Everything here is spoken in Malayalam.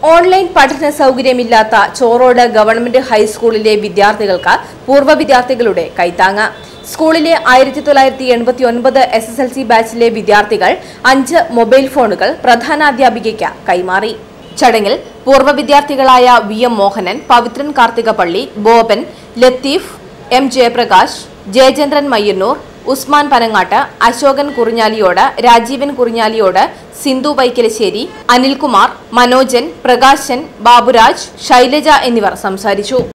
ഓൺലൈൻ പഠന സൗകര്യമില്ലാത്ത ചോറോട് ഗവൺമെന്റ് ഹൈസ്കൂളിലെ വിദ്യാർത്ഥികൾക്ക് പൂർവ്വ വിദ്യാർത്ഥികളുടെ കൈത്താങ്ങ് സ്കൂളിലെ ആയിരത്തി തൊള്ളായിരത്തി എൺപത്തി ഒൻപത് എസ് എസ് എൽ സി ബാച്ചിലെ വിദ്യാർത്ഥികൾ അഞ്ച് മൊബൈൽ ഫോണുകൾ പ്രധാനാധ്യാപികയ്ക്ക് കൈമാറി ചടങ്ങിൽ പൂർവ്വ വിദ്യാർത്ഥികളായ V M Mohanan Pavithran Karthikappally Boban Latheef M Jayaprakash Jayachandran Mayyannur Usman Panangat Ashokan Kurinjaliyode Rajeevan Kurinjaliyode Sindhu Vaikalassery Anilkumar Manojan Prakashan Baburaj Shailaja എന്നിവർ സംസാരിച്ചു